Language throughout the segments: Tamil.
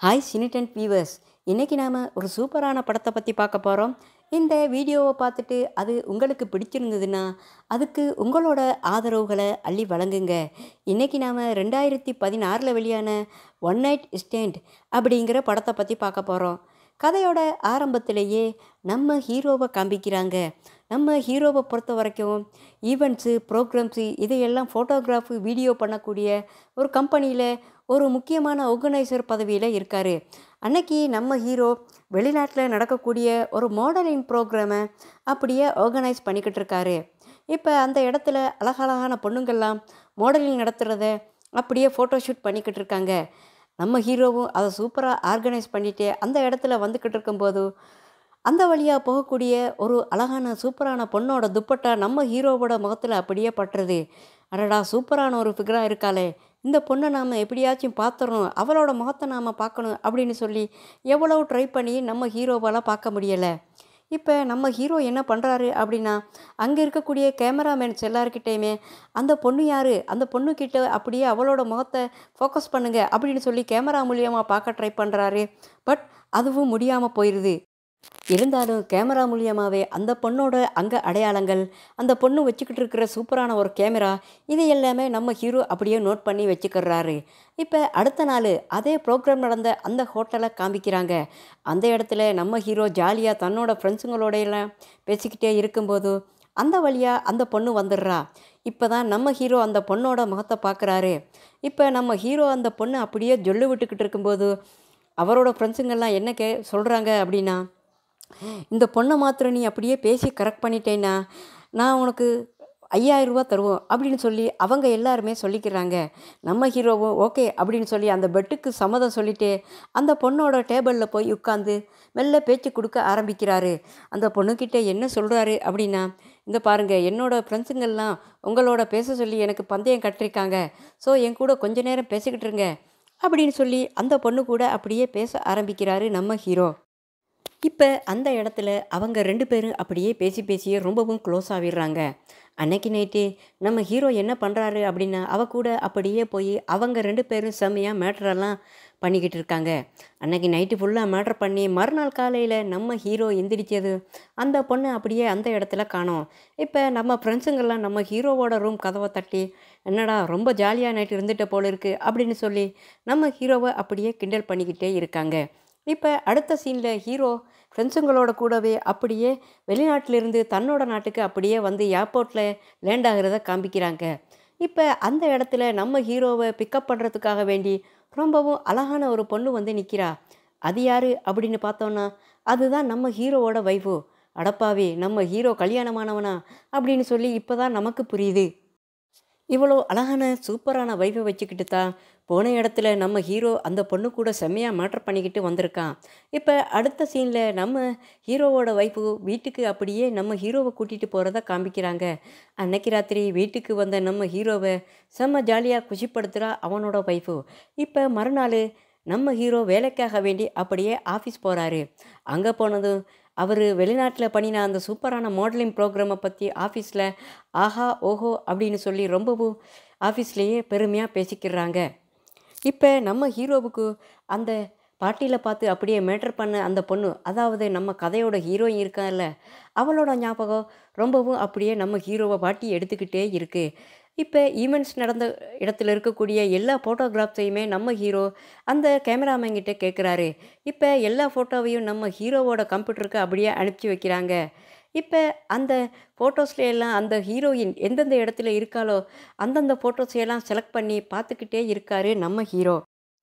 ஹாய் சினிடென்ட் வியூவர்ஸ் இன்றைக்கி நாம் ஒரு சூப்பரான படத்தை பற்றி பார்க்க போகிறோம் இந்த வீடியோவை பார்த்துட்டு அது உங்களுக்கு பிடிச்சிருந்ததுன்னா அதுக்கு உங்களோட ஆதரவுகளை அள்ளி வழங்குங்க இன்றைக்கி நாம் ரெண்டாயிரத்தி பதினாறில் வெளியான ஒன் நைட் ஸ்டேண்ட் அப்படிங்கிற படத்தை பற்றி பார்க்க போகிறோம் கதையோட ஆரம்பத்திலேயே நம்ம ஹீரோவை காண்பிக்கிறாங்க நம்ம ஹீரோவை பொறுத்த வரைக்கும் ஈவெண்ட்ஸு ப்ரோக்ராம்ஸு இதையெல்லாம் ஃபோட்டோகிராஃபு வீடியோ பண்ணக்கூடிய ஒரு கம்பெனியில் ஒரு முக்கியமான ஆர்கனைசர் பதவியில் இருக்கார் அன்னைக்கு நம்ம ஹீரோ வெளிநாட்டில் நடக்கக்கூடிய ஒரு மாடலிங் ப்ரோக்ராமை அப்படியே ஆர்கனைஸ் பண்ணிக்கிட்டு இருக்காரு இப்போ அந்த இடத்துல அழகழகான பொண்ணுங்கள்லாம் மாடலிங் நடத்துகிறத அப்படியே ஃபோட்டோ ஷூட் பண்ணிக்கிட்டு இருக்காங்க நம்ம ஹீரோவும் அதை சூப்பராக ஆர்கனைஸ் பண்ணிவிட்டு அந்த இடத்துல வந்துக்கிட்டு இருக்கும்போது அந்த வழியாக போகக்கூடிய ஒரு அழகான சூப்பரான பொண்ணோட துப்பட்டா நம்ம ஹீரோவோட முகத்தில் அப்படியே பட்டுறது அடடா சூப்பரான ஒரு ஃபிகராக இருக்காளே இந்த பொண்ணை நாம் எப்படியாச்சும் பார்த்துடணும் அவளோட முகத்தை நாம் பார்க்கணும் அப்படின்னு சொல்லி எவ்வளவு ட்ரை பண்ணி நம்ம ஹீரோவால் பார்க்க முடியலை இப்போ நம்ம ஹீரோ என்ன பண்ணுறாரு அப்படின்னா அங்கே இருக்கக்கூடிய கேமராமேன்ஸ் எல்லாருக்கிட்டேயுமே அந்த பொண்ணு யார் அந்த பொண்ணுக்கிட்ட அப்படியே அவளோட முகத்தை ஃபோக்கஸ் பண்ணுங்க அப்படின்னு சொல்லி கேமரா மூலியமாக பார்க்க ட்ரை பண்ணுறாரு பட் அதுவும் முடியாமல் போயிடுது இருந்தாலும் கேமரா மூலியமாகவே அந்த பொண்ணோட அங்க அடையாளங்கள் அந்த பொண்ணு வச்சுக்கிட்டு இருக்கிற சூப்பரான ஒரு கேமரா இது எல்லாமே நம்ம ஹீரோ அப்படியே நோட் பண்ணி வச்சுக்கிறாரு இப்போ அடுத்த நாள் அதே ப்ரோக்ராம் நடந்த அந்த ஹோட்டலை காமிக்கிறாங்க அந்த இடத்துல நம்ம ஹீரோ ஜாலியாக தன்னோட ஃப்ரெண்ட்ஸுங்களோட எல்லாம் பேசிக்கிட்டே இருக்கும்போது அந்த வழியாக அந்த பொண்ணு வந்துடுறா இப்போ தான் நம்ம ஹீரோ அந்த பொண்ணோட முகத்தை பார்க்குறாரு இப்போ நம்ம ஹீரோ அந்த பொண்ணு அப்படியே ஜொல்லு விட்டுக்கிட்டு இருக்கும்போது அவரோட ஃப்ரெண்ட்ஸுங்கெல்லாம் என்ன கே சொல்கிறாங்க அப்படின்னா இந்த பொண்ணை மாத்திரம் நீ அப்படியே பேசி கரெக்ட் பண்ணிட்டேன்னா நான் உனக்கு ஐயாயிரரூபா தருவோம் அப்படின்னு சொல்லி அவங்க எல்லாருமே சொல்லிக்கிறாங்க நம்ம ஹீரோவும் ஓகே அப்படின்னு சொல்லி அந்த பெட்டுக்கு சம்மதம் சொல்லிட்டு அந்த பொண்ணோட டேபிளில் போய் உட்காந்து மெல்ல பேச்சு கொடுக்க ஆரம்பிக்கிறாரு அந்த பொண்ணுக்கிட்ட என்ன சொல்கிறாரு அப்படின்னா இந்த பாருங்கள் என்னோட ஃப்ரெண்ட்ஸுங்கள்லாம் உங்களோட பேச சொல்லி எனக்கு பந்தயம் கட்டிருக்காங்க ஸோ என் கூட கொஞ்ச நேரம் பேசிக்கிட்டு இருங்க அப்படின்னு சொல்லி அந்த பொண்ணு கூட அப்படியே பேச ஆரம்பிக்கிறாரு நம்ம ஹீரோ இப்போ அந்த இடத்துல அவங்க ரெண்டு பேரும் அப்படியே பேசி பேசியே ரொம்பவும் க்ளோஸ் ஆகிடுறாங்க அன்னைக்கு நைட்டு நம்ம ஹீரோ என்ன பண்ணுறாரு அப்படின்னா அவ கூட அப்படியே போய் அவங்க ரெண்டு பேரும் செம்மையாக மேட்ரெல்லாம் பண்ணிக்கிட்டு இருக்காங்க அன்னைக்கு நைட்டு ஃபுல்லாக மேட்ரு பண்ணி மறுநாள் காலையில் நம்ம ஹீரோ எந்திரிச்சது அந்த பொண்ணு அப்படியே அந்த இடத்துல காணோம் இப்போ நம்ம ஃப்ரெண்ட்ஸுங்கெல்லாம் நம்ம ஹீரோவோட ரூம் கதவை தட்டி என்னடா ரொம்ப ஜாலியாக நைட்டு இருந்துட்ட போல இருக்குது அப்படின்னு சொல்லி நம்ம ஹீரோவை அப்படியே கிண்டல் பண்ணிக்கிட்டே இருக்காங்க இப்போ அடுத்த சீனில் ஹீரோ ஃப்ரெண்ட்ஸுங்களோட கூடவே அப்படியே வெளிநாட்டிலிருந்து தன்னோட நாட்டுக்கு அப்படியே வந்து ஏர்போர்ட்டில் லேண்ட் ஆகிறத காமிக்கிறாங்க இப்போ அந்த இடத்துல நம்ம ஹீரோவை பிக்கப் பண்ணுறதுக்காக வேண்டி ரொம்பவும் அழகான ஒரு பொண்ணு வந்து நிற்கிறா அது யார் அப்படின்னு பார்த்தோன்னா அதுதான் நம்ம ஹீரோவோட வைஃபு அடப்பாவி நம்ம ஹீரோ கல்யாணமானவனா அப்படின்னு சொல்லி இப்போ தான் நமக்கு புரியுது இவ்வளோ அழகான சூப்பரான வைஃபை வச்சுக்கிட்டு தான் போன இடத்துல நம்ம ஹீரோ அந்த பொண்ணு கூட செம்மையாக மேட்டர் பண்ணிக்கிட்டு வந்திருக்கான் இப்போ அடுத்த சீனில் நம்ம ஹீரோவோட வைஃபு வீட்டுக்கு அப்படியே நம்ம ஹீரோவை கூட்டிகிட்டு போகிறத காமிக்கிறாங்க அன்னைக்கு ராத்திரி வீட்டுக்கு வந்த நம்ம ஹீரோவை செம்ம ஜாலியாக குஷிப்படுத்துகிறா அவனோட வைஃபு இப்போ மறுநாள் நம்ம ஹீரோ வேலைக்காக வேண்டி அப்படியே ஆஃபீஸ் போகிறாரு அங்கே போனதும் அவர் வெளிநாட்டில் பண்ணின அந்த சூப்பரான மாடலிங் ப்ரோக்ராமை பற்றி ஆஃபீஸில் ஆஹா ஓஹோ அப்படின்னு சொல்லி ரொம்பவும் ஆஃபீஸ்லேயே பெருமையாக பேசிக்கிறாங்க இப்போ நம்ம ஹீரோவுக்கு அந்த பாட்டியில் பார்த்து அப்படியே மேட்டர் பண்ண அந்த பொண்ணு அதாவது நம்ம கதையோட ஹீரோயின் இருக்கான்ல அவளோட ஞாபகம் ரொம்பவும் அப்படியே நம்ம ஹீரோவை பாட்டி எடுத்துக்கிட்டே இருக்குது இப்போ ஈவெண்ட்ஸ் நடந்த இடத்துல இருக்கக்கூடிய எல்லா ஃபோட்டோகிராஃப்ஸையுமே நம்ம ஹீரோ அந்த கேமராமேன் கிட்ட கேட்குறாரு இப்போ எல்லா ஃபோட்டோவையும் நம்ம ஹீரோவோட கம்ப்யூட்டருக்கு அப்படியே அனுப்பிச்சி வைக்கிறாங்க இப்போ அந்த ஃபோட்டோஸ்ல எல்லாம் அந்த ஹீரோயின் எந்தெந்த இடத்துல இருக்காளோ அந்தந்த ஃபோட்டோஸையெல்லாம் செலக்ட் பண்ணி பார்த்துக்கிட்டே இருக்காரு நம்ம ஹீரோ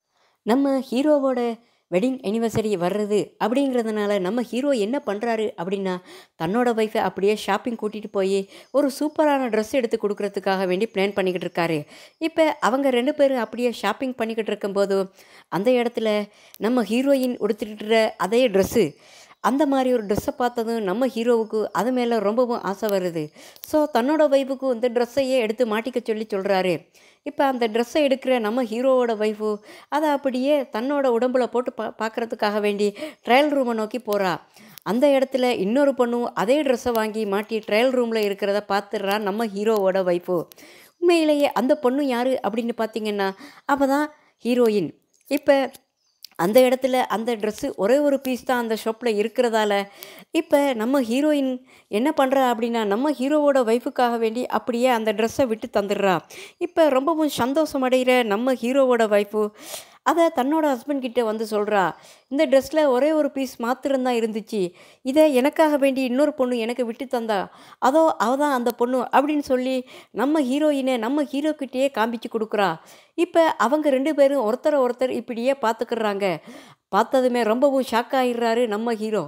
நம்ம ஹீரோவோட வெட்டிங் அனிவர்சரி வர்றது அப்படிங்கிறதுனால நம்ம ஹீரோ என்ன பண்ணுறாரு அப்படின்னா தன்னோட ஒய்ஃபை அப்படியே ஷாப்பிங் கூட்டிகிட்டு போய் ஒரு சூப்பரான ட்ரெஸ் எடுத்து கொடுக்கறதுக்காக வேண்டி பிளான் பண்ணிக்கிட்டு இருக்காரு இப்போ அவங்க ரெண்டு பேரும் அப்படியே ஷாப்பிங் பண்ணிக்கிட்டு இருக்கும்போது அந்த இடத்துல நம்ம ஹீரோயின் உடுத்துட்டு அதே ட்ரெஸ்ஸு அந்த மாதிரி ஒரு ட்ரெஸ்ஸை பார்த்ததும் நம்ம ஹீரோவுக்கு அது மேலே ரொம்பவும் ஆசை வருது ஸோ தன்னோட வைஃபுக்கு இந்த ட்ரெஸ்ஸையே எடுத்து மாட்டிக்க சொல்லி சொல்கிறாரு இப்போ அந்த ட்ரெஸ்ஸை எடுக்கிற நம்ம ஹீரோவோட ஒய்ஃபு அதை அப்படியே தன்னோட உடம்புல போட்டு பா பார்க்குறதுக்காக வேண்டி ட்ரையல் ரூமை நோக்கி போகிறா அந்த இடத்துல இன்னொரு பொண்ணும் அதே ட்ரெஸ்ஸை வாங்கி மாட்டி ட்ரையல் ரூமில் இருக்கிறத பார்த்துடுறா நம்ம ஹீரோவோட ஒய்ஃபு உண்மையிலேயே அந்த பொண்ணு யார் அப்படின்னு பார்த்தீங்கன்னா அவள் தான் ஹீரோயின் இப்போ அந்த இடத்துல அந்த ட்ரெஸ்ஸு ஒரே ஒரு பீஸ் தான் அந்த ஷாப்பில் இருக்கிறதால இப்போ நம்ம ஹீரோயின் என்ன பண்ணுறா அப்படின்னா நம்ம ஹீரோவோட ஒய்ஃபுக்காக வேண்டி அப்படியே அந்த ட்ரெஸ்ஸை விட்டு தந்துடுறா இப்போ ரொம்பவும் சந்தோஷம் அடைகிற நம்ம ஹீரோவோட ஒய்ஃபு அதை தன்னோட ஹஸ்பண்ட் கிட்ட வந்து சொல்கிறா இந்த ட்ரெஸ்ஸில் ஒரே ஒரு பீஸ் மாத்திரம்தான் இருந்துச்சு இதை எனக்காக வேண்டி இன்னொரு பொண்ணு எனக்கு விட்டு தந்தா அதோ அவ தான் அந்த பொண்ணு அப்படின்னு சொல்லி நம்ம ஹீரோயினை நம்ம ஹீரோக்கிட்டேயே காமிச்சு கொடுக்குறா இப்போ அவங்க ரெண்டு பேரும் ஒருத்தரை ஒருத்தர் இப்படியே பார்த்துக்கிறாங்க பார்த்ததுமே ரொம்பவும் ஷாக் ஆகிடுறாரு நம்ம ஹீரோ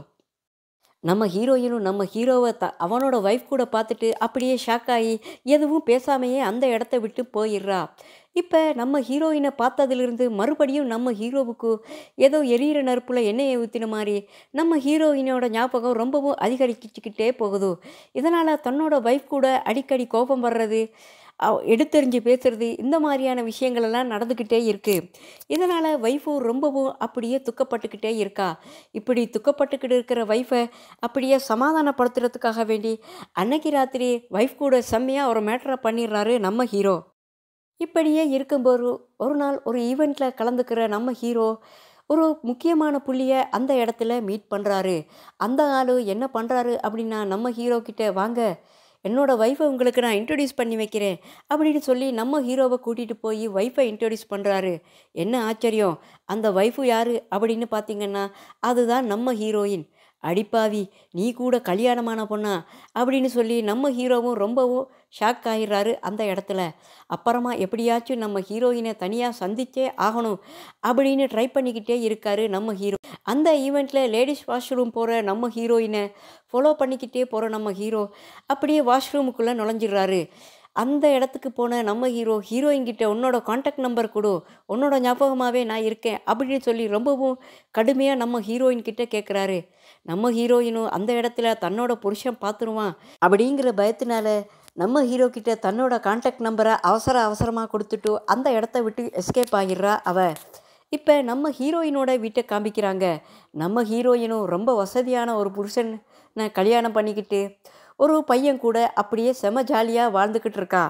நம்ம ஹீரோயினும் நம்ம ஹீரோவை த அவனோட ஒய்ஃப் கூட பார்த்துட்டு அப்படியே ஷாக் ஆகி எதுவும் பேசாமையே அந்த இடத்த விட்டு போயிடுறா இப்போ நம்ம ஹீரோயினை பார்த்ததிலிருந்து மறுபடியும் நம்ம ஹீரோவுக்கு ஏதோ எரியிற நெருப்பில் எண்ணெயை ஊற்றின மாதிரி நம்ம ஹீரோயினோட ஞாபகம் ரொம்பவும் அதிகரிச்சுக்கிட்டே போகுது இதனால் தன்னோட ஒய்ஃப் கூட அடிக்கடி கோபம் வர்றது அவ- எடுத்தெறிஞ்சு பேசுறது இந்த மாதிரியான விஷயங்கள் எல்லாம் நடந்துக்கிட்டே இருக்குது இதனால் ஒய்ஃபு ரொம்பவும் அப்படியே துக்கப்பட்டுக்கிட்டே இருக்கா இப்படி துக்கப்பட்டுக்கிட்டு இருக்கிற ஒய்ஃபை அப்படியே சமாதானப்படுத்துறதுக்காக வேண்டி அன்னைக்கு ராத்திரி ஒய்ஃப் கூட செம்மையாக ஒரு மேட்டரை பண்ணிடுறாரு நம்ம ஹீரோ இப்படியே இருக்கும்போது ஒரு நாள் ஒரு ஈவெண்ட்டில் கலந்துக்கிற நம்ம ஹீரோ ஒரு முக்கியமான புள்ளியை அந்த இடத்துல மீட் பண்ணுறாரு அந்த ஆள் என்ன பண்ணுறாரு அப்படின்னா நம்ம ஹீரோ கிட்ட வாங்க என்னோட ஒய்ஃபை உங்களுக்கு நான் இன்ட்ரடியூஸ் பண்ணி வைக்கிறேன் அப்படின்னு சொல்லி நம்ம ஹீரோவை கூட்டிகிட்டு போய் ஒய்ஃபை இன்ட்ரடியூஸ் பண்ணுறாரு என்ன ஆச்சரியம் அந்த ஒய்ஃபு யார் அப்படின்னு பார்த்தீங்கன்னா அதுதான் நம்ம ஹீரோயின் அடிப்பாவி நீ கூட கல்யாணமான பொண்ணா அப்படின்னு சொல்லி நம்ம ஹீரோவும் ரொம்பவும் ஷாக் ஆகிடுறாரு அந்த இடத்துல அப்புறமா எப்படியாச்சும் நம்ம ஹீரோயினை தனியாக சந்திச்சே ஆகணும் அப்படின்னு ட்ரை பண்ணிக்கிட்டே இருக்காரு நம்ம ஹீரோ அந்த ஈவெண்ட்டில் லேடிஸ் வாஷ்ரூம் போகிற நம்ம ஹீரோயினை ஃபாலோ பண்ணிக்கிட்டே போகிற நம்ம ஹீரோ அப்படியே வாஷ்ரூமுக்குள்ளே நுழைஞ்சிடுறாரு அந்த இடத்துக்கு போன நம்ம ஹீரோ ஹீரோயின் கிட்ட உன்னோட காண்டாக்ட் நம்பர் கொடு உன்னோட ஞாபகமாகவே நான் இருக்கேன் அப்படின்னு சொல்லி ரொம்பவும் கடுமையாக நம்ம ஹீரோயின் கிட்ட கேட்குறாரு நம்ம ஹீரோயினும் அந்த இடத்துல தன்னோட புருஷன் பார்த்துருவான் அப்படிங்கிற பயத்தினால நம்ம ஹீரோ கிட்ட தன்னோட காண்டாக்ட் நம்பரை அவசர அவசரமாக கொடுத்துட்டு அந்த இடத்த விட்டு எஸ்கேப் ஆகிடுறா அவ இப்போ நம்ம ஹீரோயினோட வீட்டை காமிக்கிறாங்க நம்ம ஹீரோயினும் ரொம்ப வசதியான ஒரு புருஷனை கல்யாணம் பண்ணிக்கிட்டு ஒரு பையன் கூட அப்படியே செம ஜாலியாக வாழ்ந்துக்கிட்டு இருக்கா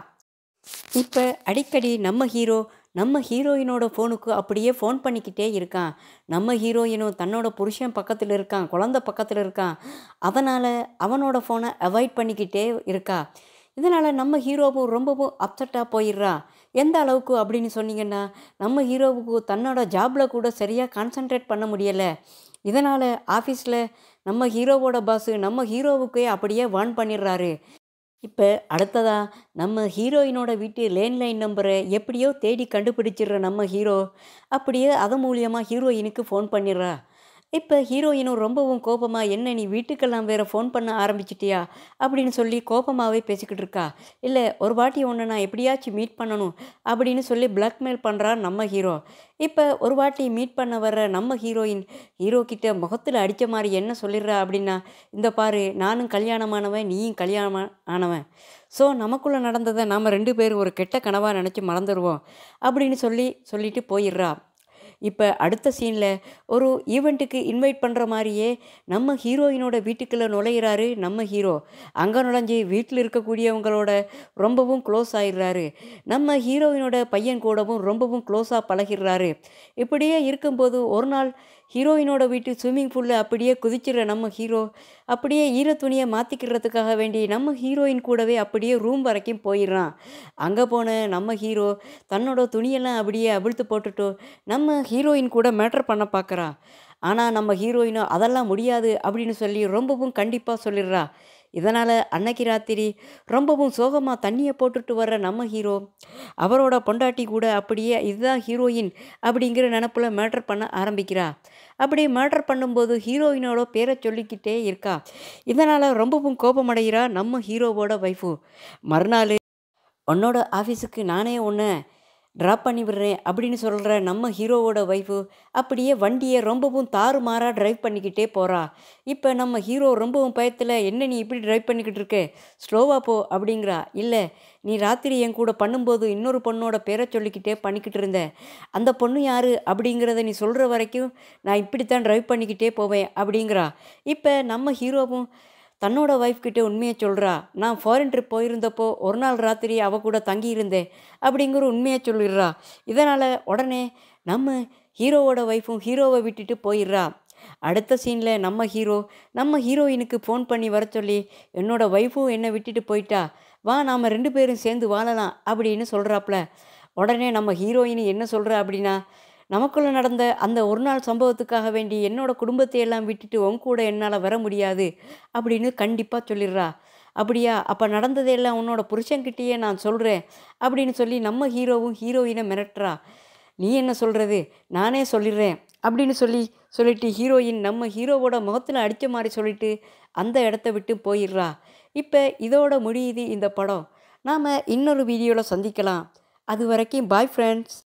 இப்போ அடிக்கடி நம்ம ஹீரோ நம்ம ஹீரோயினோட ஃபோனுக்கு அப்படியே ஃபோன் பண்ணிக்கிட்டே இருக்கான் நம்ம ஹீரோயினும் தன்னோட புருஷன் பக்கத்தில் இருக்கான் குழந்த பக்கத்தில் இருக்கான் அதனால் அவனோட ஃபோனை அவாய்ட் பண்ணிக்கிட்டே இருக்கா இதனால் நம்ம ஹீரோவும் ரொம்பவும் அப்செட்டாக போயிடுறா எந்த அளவுக்கு அப்படின்னு சொன்னீங்கன்னா நம்ம ஹீரோவுக்கு தன்னோட ஜாபில் கூட சரியாக கான்சென்ட்ரேட் பண்ண முடியலை இதனால் ஆஃபீஸில் நம்ம ஹீரோவோட பாஸு நம்ம ஹீரோவுக்கே அப்படியே வார்ன் பண்ணிடுறாரு இப்போ அடுத்ததா நம்ம ஹீரோயினோட வீட்டு லேண்ட்லைன் நம்பரை எப்படியோ தேடி கண்டுபிடிச்சிடுற நம்ம ஹீரோ அப்படியே அது மூலியமாக ஹீரோயினுக்கு ஃபோன் பண்ணிடுறா இப்போ ஹீரோயினும் ரொம்பவும் கோபமாக என்ன நீ வீட்டுக்கெல்லாம் வேற ஃபோன் பண்ண ஆரம்பிச்சிட்டியா அப்படின்னு சொல்லி கோபமாகவே பேசிக்கிட்டு இருக்கா இல்லை ஒரு வாட்டி ஒன்று நான் எப்படியாச்சும் மீட் பண்ணணும் அப்படின்னு சொல்லி பிளாக்மெயில் பண்ணுறா நம்ம ஹீரோ இப்போ ஒரு வாட்டி மீட் பண்ண வர்ற நம்ம ஹீரோயின் ஹீரோ கிட்ட முகத்தில் அடித்த மாதிரி என்ன சொல்லிடுறா அப்படின்னா இந்த பாரு நானும் கல்யாணமானவன் நீயும் கல்யாணமா ஆனவன் ஸோ நமக்குள்ளே நடந்ததை நாம் ரெண்டு பேரும் ஒரு கெட்ட கனவாக நினச்சி மறந்துடுவோம் அப்படின்னு சொல்லி சொல்லிட்டு போயிடுறா இப்போ அடுத்த சீனில் ஒரு ஈவெண்ட்டுக்கு இன்வைட் பண்ணுற மாதிரியே நம்ம ஹீரோயினோட வீட்டுக்குள்ளே நுழையிறாரு நம்ம ஹீரோ அங்கே நுழைஞ்சு வீட்டில் இருக்கக்கூடியவங்களோட ரொம்பவும் க்ளோஸ் ஆயிடுறாரு நம்ம ஹீரோயினோட பையன் கூடவும் ரொம்பவும் க்ளோஸாக பழகிடுறாரு இப்படியே இருக்கும்போது ஒரு நாள் ஹீரோயினோட வீட்டு ஸ்விம்மிங் பூலில் அப்படியே குதிச்சிடுற நம்ம ஹீரோ அப்படியே ஈர துணியை மாற்றிக்கிறதுக்காக வேண்டி நம்ம ஹீரோயின் கூடவே அப்படியே ரூம் வரைக்கும் போயிடுறான் அங்கே போன நம்ம ஹீரோ தன்னோட துணியெல்லாம் அப்படியே அவிழ்த்து போட்டுட்டு நம்ம ஹீரோயின் கூட மேட்டர் பண்ண பார்க்குறா ஆனால் நம்ம ஹீரோயினோ அதெல்லாம் முடியாது அப்படின்னு சொல்லி ரொம்பவும் கண்டிப்பாக சொல்லிடுறா இதனால் அன்னைக்கு ராத்திரி ரொம்பவும் சோகமாக தண்ணியை போட்டுட்டு வர்ற நம்ம ஹீரோ அவரோட பொண்டாட்டி கூட அப்படியே இதுதான் ஹீரோயின் அப்படிங்கிற நினப்பில் மேட்டர் பண்ண ஆரம்பிக்கிறா அப்படி மேட்டர் பண்ணும்போது ஹீரோயினோட பேரை சொல்லிக்கிட்டே இருக்கா இதனால் ரொம்பவும் கோபமடைகிறா நம்ம ஹீரோவோட ஒய்ஃபு மறுநாள் உன்னோட ஆஃபீஸுக்கு நானே உன்னை ட்ராப் பண்ணி விடுறேன் அப்படின்னு சொல்கிற நம்ம ஹீரோவோட ஒய்ஃபு அப்படியே வண்டியை ரொம்பவும் தாறுமாறாக ட்ரைவ் பண்ணிக்கிட்டே போகிறா இப்போ நம்ம ஹீரோ ரொம்பவும் பயத்தில் என்ன நீ இப்படி ட்ரைவ் பண்ணிக்கிட்டு இருக்க ஸ்லோவாக போ அப்படிங்கிறா இல்லை நீ ராத்திரி என் கூட பண்ணும்போது இன்னொரு பொண்ணோட பேரை சொல்லிக்கிட்டே பண்ணிக்கிட்டு இருந்த அந்த பொண்ணு யார் அப்படிங்கிறத நீ சொல்கிற வரைக்கும் நான் இப்படித்தான் ட்ரைவ் பண்ணிக்கிட்டே போவேன் அப்படிங்கிறா இப்போ நம்ம ஹீரோவும் தன்னோட ஒய்ஃப் கிட்ட உண்மையை சொல்கிறா நான் ஃபாரின் ட்ரிப் போயிருந்தப்போ ஒரு நாள் ராத்திரி அவ கூட தங்கியிருந்தேன் அப்படிங்கிற உண்மையை சொல்லிடுறா இதனால் உடனே நம்ம ஹீரோவோட ஒய்ஃபும் ஹீரோவை விட்டுட்டு போயிடுறா அடுத்த சீனில் நம்ம ஹீரோ நம்ம ஹீரோயினுக்கு ஃபோன் பண்ணி வர சொல்லி என்னோட ஒய்ஃபும் என்னை விட்டுட்டு போயிட்டா வா நாம் ரெண்டு பேரும் சேர்ந்து வாழலாம் அப்படின்னு சொல்கிறாப்புல உடனே நம்ம ஹீரோயின் என்ன சொல்கிறா அப்படின்னா நமக்குள்ளே நடந்த அந்த ஒரு நாள் சம்பவத்துக்காக வேண்டி என்னோட குடும்பத்தை எல்லாம் விட்டுட்டு உன் கூட என்னால் வர முடியாது அப்படின்னு கண்டிப்பாக சொல்லிடுறா அப்படியா அப்போ நடந்ததையெல்லாம் உன்னோட புருஷன்கிட்டயே நான் சொல்கிறேன் அப்படின்னு சொல்லி நம்ம ஹீரோவும் ஹீரோயினை மிரட்டுறா நீ என்ன சொல்கிறது நானே சொல்லிடுறேன் அப்படின்னு சொல்லி சொல்லிட்டு ஹீரோயின் நம்ம ஹீரோவோட முகத்தில் அடித்த மாதிரி சொல்லிட்டு அந்த இடத்த விட்டு போயிடுறா இப்போ இதோட முடியுது இந்த படம் நாம் இன்னொரு வீடியோவில் சந்திக்கலாம் அது வரைக்கும் பாய் ஃப்ரெண்ட்ஸ்